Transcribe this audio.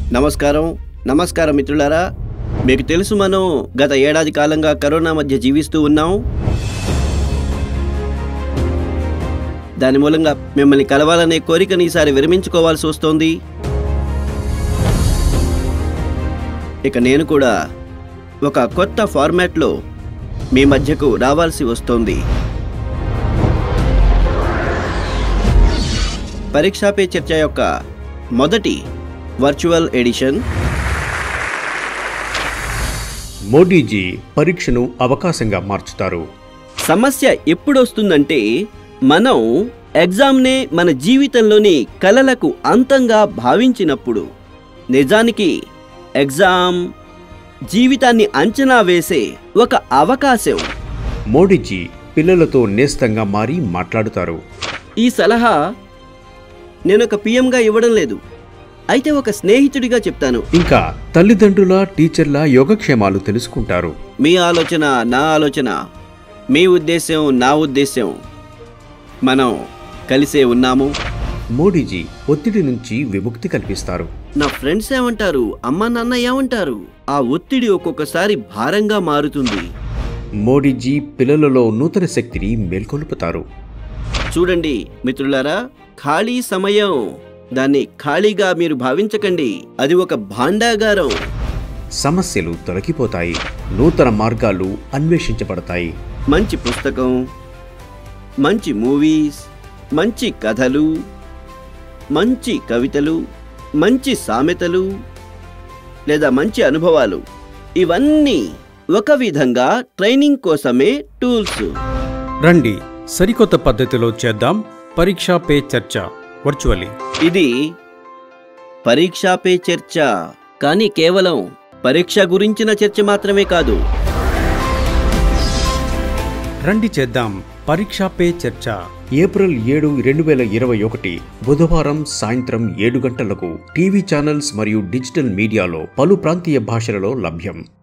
నమస్కారం నమస్కారం మిత్రులారా మీకు తెలుసు మనం గత ఏడాది కాలంగా కరోనా మధ్య జీవిస్తూ ఉన్నాం దాని మూలంగా మిమ్మల్ని కలవాలనే కోరికని ఈసారి విరమించుకోవాల్సి వస్తోంది ఇక నేను కూడా ఒక కొత్త ఫార్మాట్లో మీ మధ్యకు రావాల్సి వస్తోంది పరీక్షా పే చర్చ యొక్క మొదటి వర్చువల్ ఎడిషన్ మోడీజీ పరీక్షను అవకాశంగా మార్చుతారు సమస్య ఎప్పుడొస్తుందంటే మనం ఎగ్జామ్నే మన జీవితంలోని కలలకు అంతంగా భావించినప్పుడు నిజానికి ఎగ్జామ్ జీవితాన్ని అంచనా వేసే ఒక అవకాశం మోడీజీ పిల్లలతో నేస్తంగా మారి మాట్లాడుతారు ఈ సలహా నేను ఒక పిఎంగా ఇవ్వడం లేదు అయితే ఒక స్నేహితుడిగా చెప్తాను ఇంకా తల్లిదండ్రుల టీచర్ల యోగక్షేమాలు తెలుసుకుంటారు మీ ఆలోచన నా ఆలోచన మీ ఉద్దేశం నా ఉద్దేశం మనం కలిసే ఉన్నాము మోడీజీ ఒత్తిడి నుంచి విముక్తి కల్పిస్తారు నా ఫ్రెండ్స్ ఏమంటారు అమ్మ నాన్న ఏమంటారు ఆ ఒత్తిడి ఒక్కొక్కసారి భారంగా మారుతుంది మోడీజీ పిల్లలలో నూతన శక్తిని మేల్కొల్పుతారు చూడండి మిత్రులారా ఖాళీ సమయం దాన్ని ఖాళీగా మీరు భావించకండి అది ఒక భాండాగారం సమస్యలు తొలగిపోతాయి నూతన మార్గాలు అన్వేషించబడతాయి మంచి పుస్తకం మంచి మూవీస్ మంచి కథలు మంచి కవితలు మంచి సామెతలు లేదా మంచి అనుభవాలు ఇవన్నీ ఒక విధంగా ట్రైనింగ్ కోసమే టూల్స్ రండి సరికొత్త పద్ధతిలో చేద్దాం పరీక్షా పే చర్చ వర్చువల్లీ ఇది పరీక్షా పే చర్చ కానీ కేవలం పరీక్ష గురించిన చర్చ మాత్రమే కాదు రండి చేద్దాం పరీక్షా పే చర్చ ఏప్రిల్ ఏడు రెండు వేల ఇరవై ఒకటి బుధవారం సాయంత్రం ఏడు గంటలకు టీవీ ఛానల్స్ మరియు డిజిటల్ మీడియాలో పలు ప్రాంతీయ భాషలలో లభ్యం